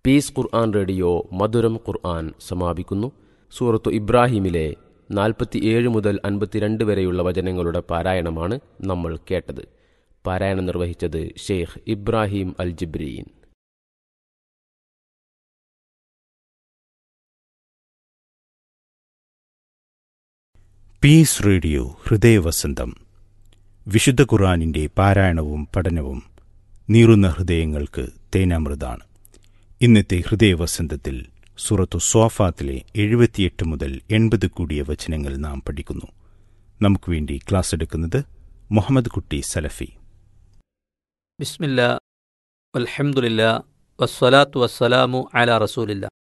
piece ഖുർആൻ radio മധുരം ഖുർആൻ സമാപിക്കുന്നു സൂറത്തു ഇബ്രാഹിമിലെ നാൽപ്പത്തിയേഴ് മുതൽ അൻപത്തിരണ്ട് വരെയുള്ള വചനങ്ങളുടെ പാരായണമാണ് നമ്മൾ കേട്ടത് പാരായണം നിർവഹിച്ചത് Sheikh Ibrahim Al Jibreen Peace Radio ഹൃദയവസന്തം വിശുദ്ധ ഖുർആാനിൻ്റെ പാരായണവും പഠനവും നീറുന്ന ഹൃദയങ്ങൾക്ക് തേനാമൃതാണ് ഇന്നത്തെ ഹൃദയവസന്തത്തിൽ സുറത്തു സ്വാഫാത്തിലെ എഴുപത്തിയെട്ട് മുതൽ എൺപത് കൂടിയ വചനങ്ങൾ നാം പഠിക്കുന്നു നമുക്ക് വേണ്ടി ക്ലാസ് എടുക്കുന്നത് മുഹമ്മദ് കുട്ടി സലഫി ബിസ്മില്ല അൽഹംദുലില്ല വസ്സലാത്തു വസ്സലാമു അല റസൂലില്ല